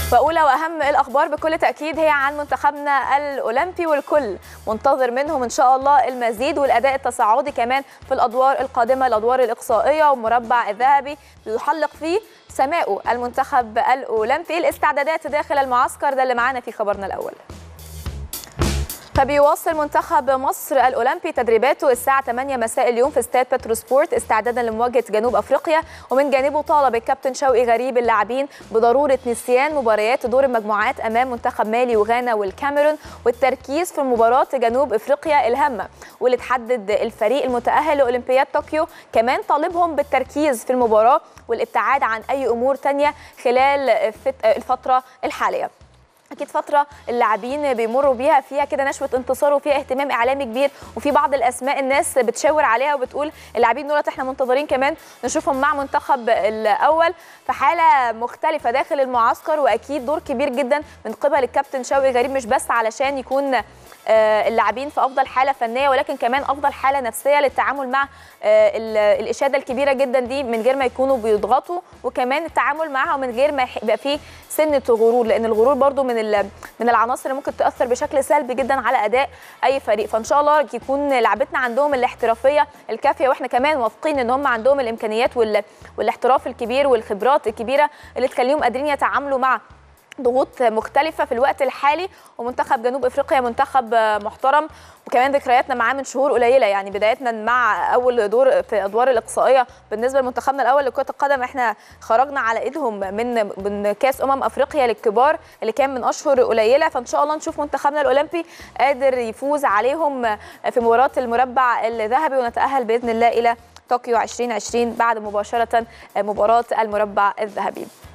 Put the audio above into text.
وأولى وأهم الأخبار بكل تأكيد هي عن منتخبنا الأولمبي والكل منتظر منهم إن شاء الله المزيد والأداء التصاعدي كمان في الأدوار القادمة الأدوار الإقصائية ومربع الذهبي يحلق فيه سماء المنتخب الأولمبي الاستعدادات داخل المعسكر ده اللي معانا في خبرنا الأول فبيواصل منتخب مصر الاولمبي تدريباته الساعه 8 مساء اليوم في استاد بتروسبورت استعدادا لمواجهه جنوب افريقيا ومن جانبه طالب الكابتن شوقي غريب اللاعبين بضروره نسيان مباريات دور المجموعات امام منتخب مالي وغانا والكاميرون والتركيز في مباراه جنوب افريقيا الهامه واللي تحدد الفريق المتاهل لاولمبياد طوكيو كمان طالبهم بالتركيز في المباراه والابتعاد عن اي امور تانية خلال الفتره الحاليه اكيد فتره اللاعبين بيمروا بيها فيها كده نشوه انتصار وفيها اهتمام اعلامي كبير وفي بعض الاسماء الناس بتشاور عليها وبتقول اللاعبين دولت احنا منتظرين كمان نشوفهم مع منتخب الاول في حاله مختلفه داخل المعسكر واكيد دور كبير جدا من قبل الكابتن شوقي غريب مش بس علشان يكون اللاعبين في افضل حاله فنيه ولكن كمان افضل حاله نفسيه للتعامل مع الاشاده الكبيره جدا دي من غير ما يكونوا بيضغطوا وكمان التعامل معها من غير ما يبقى فيه سنه غرور لان الغرور برده من من العناصر اللي ممكن تاثر بشكل سلبي جدا على اداء اي فريق فان شاء الله يكون لعبتنا عندهم الاحترافيه الكافيه واحنا كمان واثقين ان هم عندهم الامكانيات والاحتراف الكبير والخبرات الكبيره اللي تخليهم قادرين يتعاملوا مع ضغوط مختلفه في الوقت الحالي ومنتخب جنوب افريقيا منتخب محترم وكمان ذكرياتنا معاه من شهور قليله يعني بدايتنا مع اول دور في ادوار الاقصائيه بالنسبه لمنتخبنا الاول لكره القدم احنا خرجنا على ايدهم من من كاس امم افريقيا للكبار اللي كان من اشهر قليله فان شاء الله نشوف منتخبنا الاولمبي قادر يفوز عليهم في مباراه المربع الذهبي ونتاهل باذن الله الى طوكيو 2020 بعد مباشره مباراه المربع الذهبي